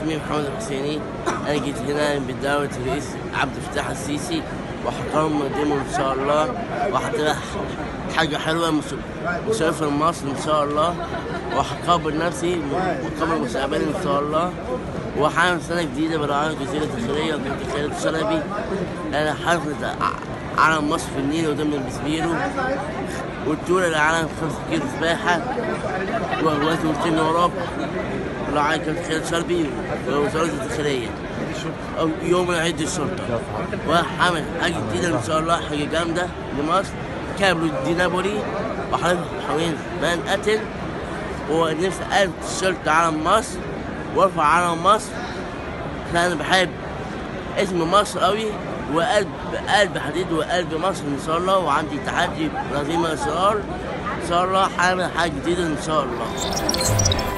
اسمي محمد الحسيني انا جيت هنا بدعوة الرئيس عبد الفتاح السيسي وهقوم مقدمه ان شاء الله وهتبقى حاجة حلوة مس- مسافر مصر ان شاء الله وهقابل نفسي وهقابل مستقبلي ان شاء الله وهعمل سنة جديدة برعاية جزيرة الخيرية وكنت خالد شلبي انا حفلة ع- علم مصر في النيل وضمن البسبيرو والطول العالم خمسة كيلو سباحة وهواة وطن أوروبا رعاية كابتن خالد شربي ووزارة الداخلية أو يوم عيد الشرطة وهعمل حاجة جديدة إن شاء الله حاجة جامدة لمصر كابلو دي نابولي وحضرتك حوالين مان قتل ونفسي ألبس تيشيرت علم مصر وارفع علم مصر عشان أنا بحب اسم مصر قوي وقلب قلب حديد وقلب مصر ان شاء الله وعندي تحدي عظيم اصرار ان شاء الله هعمل حاجه جديده ان شاء الله